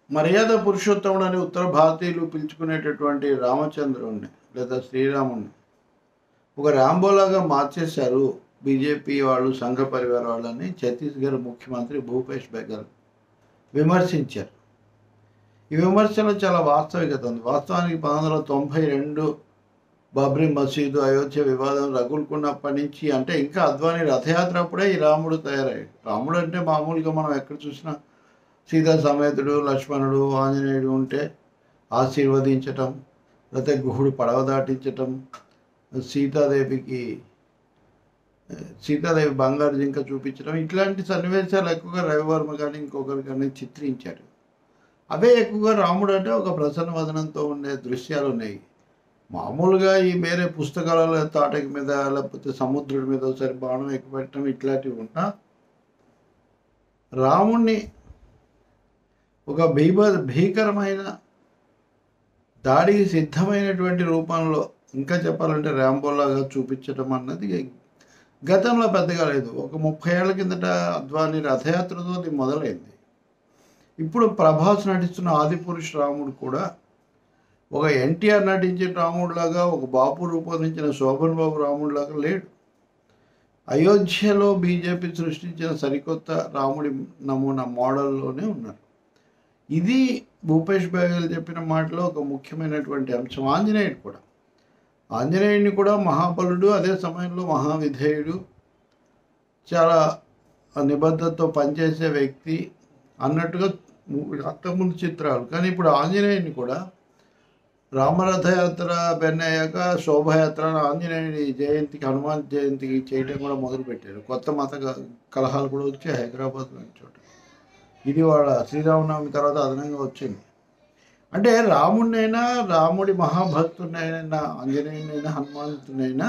మర్యాద పురుషోత్తముడు అని ఉత్తర భారతీయులు పిలుచుకునేటటువంటి రామచంద్రుణ్ణి లేదా శ్రీరాముణ్ణి ఒక రాంబోలాగా మార్చేశారు బీజేపీ వాళ్ళు సంఘ పరివార వాళ్ళని ఛత్తీస్గఢ్ ముఖ్యమంత్రి భూపేష్ బెగల్ విమర్శించారు ఈ విమర్శలో చాలా వాస్తవికత ఉంది వాస్తవానికి పంతొమ్మిది వందల తొంభై రెండు బాబ్రీ మసీదు అయోధ్య వివాదం రగులుకున్నప్పటి నుంచి అంటే ఇంకా అద్వాని రథయాత్ర అప్పుడే ఈ రాముడు తయారయ్యాడు రాముడు అంటే మామూలుగా మనం ఎక్కడ చూసినా సీతా సమేతుడు లక్ష్మణుడు ఆంజనేయుడు ఉంటే ఆశీర్వదించటం లేకపోతే గుహుడు పడవ దాటించటం సీతాదేవికి సీతాదేవి బంగారు జింక చూపించడం ఇట్లాంటి సన్నివేశాలు ఎక్కువగా రవివర్మ కానీ ఇంకొకరు కానీ చిత్రించారు అవే ఎక్కువగా రాముడు అంటే ఒక ప్రసన్న వదనంతో ఉండే దృశ్యాలు ఉన్నాయి మామూలుగా ఈ వేరే పుస్తకాలలో తాటకి మీద లేకపోతే సముద్రుడి మీద ఒకసారి బాణం ఎక్కుపెట్టడం ఇట్లాంటివి ఉన్నా రాముణ్ణి ఒక భీభ భీకరమైన దాడికి సిద్ధమైనటువంటి రూపంలో ఇంకా చెప్పాలంటే ర్యాంబోలాగా చూపించడం అన్నది గతంలో పెద్దగా లేదు ఒక ముప్పై ఏళ్ల కిందట అద్వాని రథయాత్రతో అది మొదలైంది ఇప్పుడు ప్రభాస్ నటిస్తున్న ఆదిపురుష్ రాముడు కూడా ఒక ఎన్టీఆర్ నటించిన రాముడిలాగా ఒక బాపు రూపొందించిన శోభన్ బాబు రాముడిలాగా లేడు అయోధ్యలో బీజేపీ సృష్టించిన సరికొత్త రాముడి నమూనా మోడల్లోనే ఉన్నారు ఇది భూపేష్ బేగల్ చెప్పిన మాటలో ఒక ముఖ్యమైనటువంటి అంశం ఆంజనేయుడు కూడా ఆంజనేయుడిని కూడా మహాబలుడు అదే సమయంలో మహావిధేయుడు చాలా నిబద్ధతతో పనిచేసే వ్యక్తి అన్నట్టుగా అంతకుముందు చిత్రాలు కానీ ఇప్పుడు ఆంజనేయుని కూడా రామరథయాత్ర బెన్నయ్యాక శోభయాత్ర ఆంజనేయుడి జయంతికి హనుమాన్ జయంతికి చేయడం కూడా మొదలుపెట్టారు కొత్త మత క- కలహాలు కూడా వచ్చి హైదరాబాద్ లాంటి చోట ఇది వాళ్ళ శ్రీరామనవమి తర్వాత అదనంగా వచ్చింది అంటే రాముడినైనా రాముడి మహాభక్తుడినైనా ఆంజనేయునైనా హనుమంతునైనా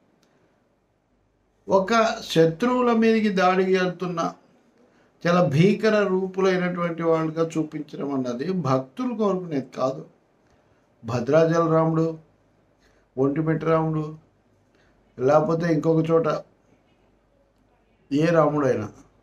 ఒక శత్రువుల మీదకి దాడికి వెళ్తున్న చాలా భీకర రూపులైనటువంటి వాళ్ళుగా చూపించడం అన్నది భక్తులు కోరుకునేది కాదు భద్రాచల రాముడు ఒంటిమిట్ట రాముడు లేకపోతే ఇంకొక చోట ఏ రాముడైనా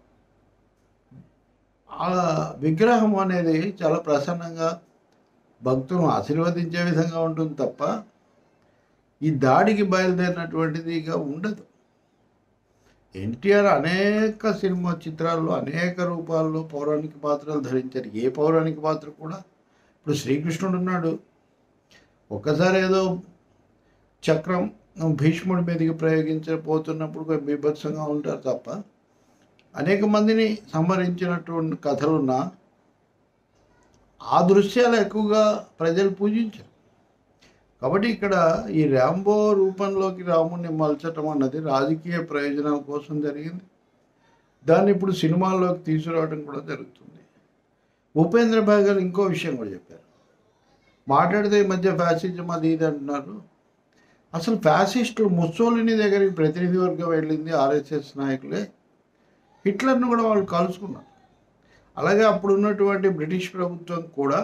ఆ విగ్రహం అనేది చాలా ప్రసన్నంగా భక్తులను ఆశీర్వదించే విధంగా ఉంటుంది తప్ప ఈ దాడికి బయలుదేరినటువంటిదిగా ఉండదు ఎన్టీఆర్ అనేక సినిమా చిత్రాల్లో అనేక రూపాల్లో పౌరాణిక పాత్రలు ధరించారు ఏ పౌరాణిక పాత్ర కూడా ఇప్పుడు శ్రీకృష్ణుడు ఉన్నాడు ఒక్కసారి ఏదో చక్రం భీష్ముడి మీదకి ప్రయోగించబోతున్నప్పుడు కొంచెం బీభత్సంగా ఉంటారు తప్ప అనేక మందిని సంహరించినటువంటి కథలున్నా ఆ దృశ్యాలు ఎక్కువగా ప్రజలు పూజించారు కాబట్టి ఇక్కడ ఈ ర్యాంబో రూపంలోకి రాముడిని మలచటం అన్నది రాజకీయ ప్రయోజనాల కోసం జరిగింది దాన్ని ఇప్పుడు సినిమాల్లోకి తీసుకురావడం కూడా జరుగుతుంది ఉపేంద్ర భాగల్ ఇంకో విషయం కూడా చెప్పారు మాట్లాడితే ఈ మధ్య ఫ్యాసిజం అది ఇది అంటున్నారు అసలు ఫ్యాసిస్టులు ముస్సోలిని దగ్గరికి ప్రతినిధి వర్గం వెళ్ళింది ఆర్ఎస్ఎస్ నాయకులే హిట్లర్ను కూడా వాళ్ళు కలుసుకున్నారు అలాగే అప్పుడు ఉన్నటువంటి బ్రిటిష్ ప్రభుత్వం కూడా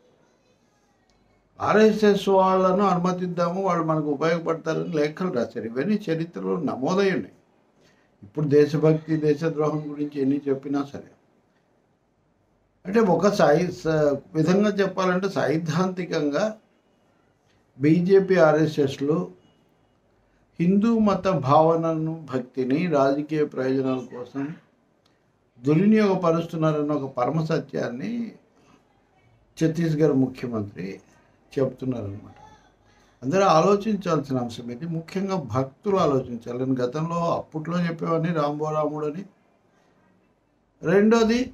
ఆర్ఎస్ఎస్ వాళ్ళను అనుమతిద్దాము వాళ్ళు మనకు ఉపయోగపడతారని లేఖలు రాశారు ఇవన్నీ చరిత్రలో నమోదై ఉన్నాయి ఇప్పుడు దేశభక్తి దేశద్రోహం గురించి ఎన్ని చెప్పినా సరే అంటే ఒక సై స- విధంగా చెప్పాలంటే సైద్ధాంతికంగా బీజేపీ ఆర్ఎస్ఎస్లు హిందూ మత భావనను భక్తిని రాజకీయ ప్రయోజనాల కోసం దుర్వినియోగపరుస్తున్నారన్న ఒక పరమ సత్యాన్ని ఛత్తీస్గఢ్ ముఖ్యమంత్రి చెప్తున్నారనమాట అందరూ ఆలోచించాల్సిన అంశం ఇది ముఖ్యంగా భక్తులు ఆలోచించాలి నేను గతంలో అప్పట్లో చెప్పేవాడిని రాంబో రాముడు అని రెండోది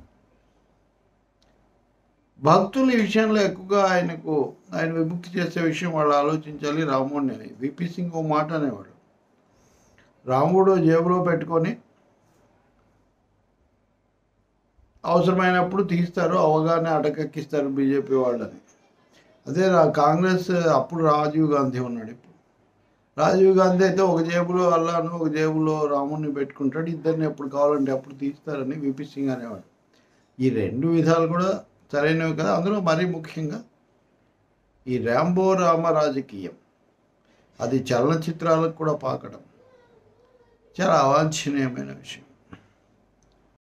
భక్తులు ఈ విషయంలో ఎక్కువగా ఆయనకు ఆయన విముక్తి చేసే విషయం వాళ్ళు ఆలోచించాలి రాముడిని అని విపి సింగ్ ఓ మాట అనేవాడు రాముడు జేబులో పెట్టుకొని అవసరమైనప్పుడు తీస్తారు అవగానే అటకెక్కిస్తారు బీజేపీ వాళ్ళని అదే రా- కాంగ్రెస్ అప్పుడు రాజీవ్ గాంధీ ఉన్నాడు ఇప్పుడు రాజీవ్ గాంధీ అయితే ఒక జేబులో అల్లాను ఒక జేబులో రాముడిని పెట్టుకుంటాడు ఇద్దరిని ఎప్పుడు కావాలంటే అప్పుడు తీస్తారని విపి సింగ్ అనేవాడు ఈ రెండు విధాలు కూడా సరైనవి కదా అందులో మరీ ముఖ్యంగా ఈ ర్యాంబో రామ రాజకీయం అది చలనచిత్రాలకు కూడా పాకడం చాలా అవాంఛనీయమైన విషయం